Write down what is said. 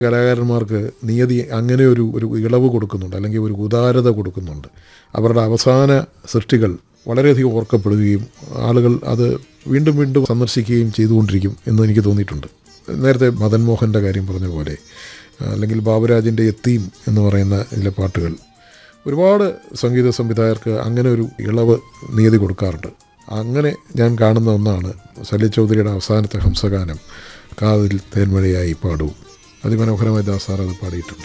കലാകാരന്മാർക്ക് നിയതി അങ്ങനെ ഒരു ഒരു ഇളവ് കൊടുക്കുന്നുണ്ട് അല്ലെങ്കിൽ ഒരു ഉദാരത കൊടുക്കുന്നുണ്ട് അവരുടെ അവസാന സൃഷ്ടികൾ വളരെയധികം ഓർക്കപ്പെടുകയും ആളുകൾ അത് വീണ്ടും വീണ്ടും സന്ദർശിക്കുകയും ചെയ്തുകൊണ്ടിരിക്കും എന്ന് എനിക്ക് തോന്നിയിട്ടുണ്ട് നേരത്തെ മദൻ മോഹൻ്റെ കാര്യം പറഞ്ഞ പോലെ അല്ലെങ്കിൽ ബാബുരാജിൻ്റെ എത്തീം എന്ന് പറയുന്ന ഇതിലെ പാട്ടുകൾ ഒരുപാട് സംഗീത സംവിധായകർക്ക് അങ്ങനെ ഒരു ഇളവ് നിയതി കൊടുക്കാറുണ്ട് അങ്ങനെ ഞാൻ കാണുന്ന ഒന്നാണ് സലി ചൗധരിയുടെ അവസാനത്തെ ഹംസഗാനം കാതിൽ തേന്മഴയായി പാടൂ അതിമനോഹരമായി ദാസാർ അത് പാടിയിട്ടുണ്ട്